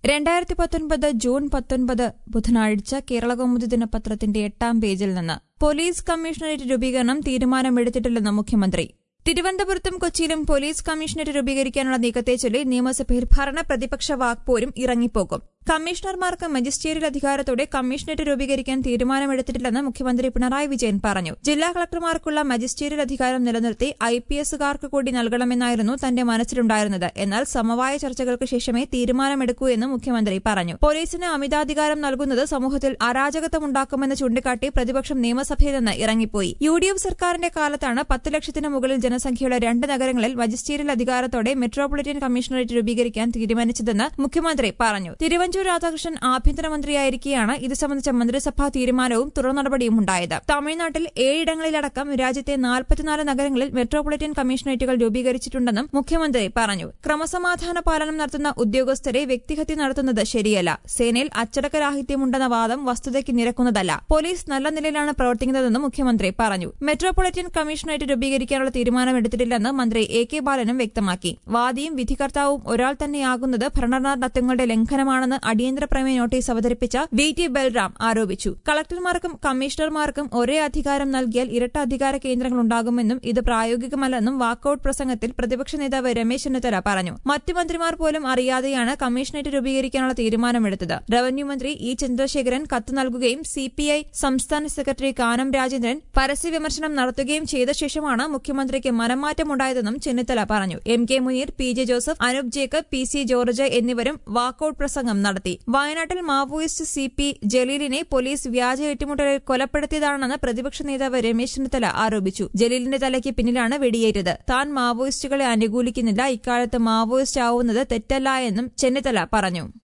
രണ്ടായിരത്തി പത്തൊൻപത് ജൂൺ പത്തൊൻപത് ബുധനാഴ്ച കേരളകൗമുദി ദിനപത്രത്തിന്റെ എട്ടാം പേജിൽ നിന്ന് പോലീസ് കമ്മീഷണറേറ്റ് രൂപീകരണം തീരുമാനമെടുത്തിട്ടില്ലെന്ന് മുഖ്യമന്ത്രി തിരുവനന്തപുരത്തും കൊച്ചിയിലും പോലീസ് കമ്മീഷണറേറ്റ് രൂപീകരിക്കാനുള്ള നീക്കത്തെ ചൊല്ലി നിയമസഭയിൽ ഭരണ പ്രതിപക്ഷ വാക്പോരും ഇറങ്ങിപ്പോകും കമ്മീഷണർമാർക്ക് മജിസ്ട്രിയൽ അധികാരത്തോടെ കമ്മീഷണറേറ്റ് രൂപീകരിക്കാൻ തീരുമാനമെടുത്തിട്ടില്ലെന്ന് മുഖ്യമന്ത്രി പിണറായി വിജയൻ പറഞ്ഞു ജില്ലാ കളക്ടർമാർക്കുള്ള മജിസ്ട്രിയൽ അധികാരം നിലനിർത്തി ഐ പി എസുകാർക്ക് കൂടി നൽകണമെന്നായിരുന്നു തന്റെ മനസ്സിലുണ്ടായിരുന്നത് എന്നാൽ സമവായ ചർച്ചകൾക്ക് ശേഷമേ തീരുമാനമെടുക്കൂ എന്ന് മുഖ്യമന്ത്രി പറഞ്ഞു പോലീസിന് അമിതാധികാരം നൽകുന്നത് സമൂഹത്തിൽ അരാജകത്വമുണ്ടാക്കുമെന്ന് ചൂണ്ടിക്കാട്ടി പ്രതിപക്ഷം നിയമസഭയിൽ നിന്ന് ഇറങ്ങിപ്പോയി യു ഡി എഫ് സർക്കാരിന്റെ കാലത്താണ് പത്ത് ലക്ഷത്തിന് മുകളിൽ ജനസംഖ്യയുള്ള രണ്ട് നഗരങ്ങളിൽ മജിസ്ട്രിയൽ അധികാരത്തോടെ മെട്രോപൊളിറ്റൻ കമ്മീഷണറേറ്റ് രൂപീകരിക്കാൻ തീരുമാനിച്ചതെന്ന് മുഖ്യമന്ത്രി പറഞ്ഞു തിരുവഞ്ചൂർ രാധാകൃഷ്ണൻ ആഭ്യന്തരമന്ത്രിയായിരിക്കെയാണ് ഇത് സംബന്ധിച്ച മന്ത്രിസഭാ തീരുമാനവും തുടർ നടപടിയും ഉണ്ടായത് തമിഴ്നാട്ടിൽ ഏഴിടങ്ങളിലടക്കം രാജ്യത്തെ നാൽപ്പത്തിനാല് നഗരങ്ങളിൽ മെട്രോപൊളിറ്റൻ കമ്മീഷണറേറ്റുകൾ രൂപീകരിച്ചിട്ടുണ്ടെന്നും മുഖ്യമന്ത്രി പറഞ്ഞു ക്രമസമാധാന പാലനം നടത്തുന്ന ഉദ്യോഗസ്ഥരെ വ്യക്തിഹത്യ നടത്തുന്നത് ശരിയല്ല സേനയിൽ അച്ചടക്കരാഹിത്യമുണ്ടെന്ന വാദം വസ്തുതയ്ക്ക് നിരക്കുന്നതല്ല പോലീസ് നല്ല നിലയിലാണ് പ്രവർത്തിക്കുന്നതെന്നും മുഖ്യമന്ത്രി പറഞ്ഞു മെട്രോപൊളിറ്റൻ കമ്മീഷണറേറ്റ് രൂപീകരിക്കാനുള്ള തീരുമാനമെടുത്തിട്ടില്ലെന്ന് മന്ത്രി എ കെ ബാലനും വ്യക്തമാക്കി വാദിയും വിധികർത്താവും ഒരാൾ തന്നെയാകുന്നത് ഭരണഘടനാ തത്വങ്ങളുടെ ലംഘനമാണെന്ന് അടിയന്തര പ്രമേയ നോട്ടീസ് അവതരിപ്പിച്ച വി ടി ബൽറാം ആരോപിച്ചു കളക്ടർമാർക്കും കമ്മീഷണർമാർക്കും ഒരേ അധികാരം നൽകിയാൽ ഇരട്ട അധികാര കേന്ദ്രങ്ങളുണ്ടാകുമെന്നും ഇത് പ്രായോഗികമല്ലെന്നും വാക്കൌട്ട് പ്രസംഗത്തിൽ പ്രതിപക്ഷ നേതാവ് രമേശ് ചെന്നിത്തല പറഞ്ഞു മറ്റു മന്ത്രിമാർ പോലും അറിയാതെയാണ് കമ്മീഷണറേറ്റ് രൂപീകരിക്കാനുള്ള തീരുമാനമെടുത്തത് റവന്യൂ മന്ത്രി ഇ ചന്ദ്രശേഖരൻ കത്ത് നൽകുകയും സിപിഐ സംസ്ഥാന സെക്രട്ടറി കാനം രാജേന്ദ്രൻ പരസ്യ വിമർശനം നടത്തുകയും ചെയ്ത ശേഷമാണ് മുഖ്യമന്ത്രിക്ക് മനംമാറ്റമുണ്ടായതെന്നും ചെന്നിത്തല പറഞ്ഞു M K Muneer P J Joseph Anoop Jacob P C George എന്നിവരും വാക്കൌട്ട് പ്രസംഗം നടത്തി വയനാട്ടിൽ മാവോയിസ്റ്റ് സി പി ജലീലിനെ പോലീസ് വ്യാജ ഏറ്റുമുട്ടലിൽ കൊലപ്പെടുത്തിയതാണെന്ന് പ്രതിപക്ഷ നേതാവ് രമേശ് ചെന്നിത്തല ആരോപിച്ചു ജലീലിന്റെ തലയ്ക്ക് പിന്നിലാണ് വെടിയേറ്റത് താൻ മാവോയിസ്റ്റുകളെ അനുകൂലിക്കുന്നില്ല ഇക്കാലത്ത് മാവോയിസ്റ്റ് ആവുന്നത് തെറ്റല്ല എന്നും ചെന്നിത്തല പറഞ്ഞു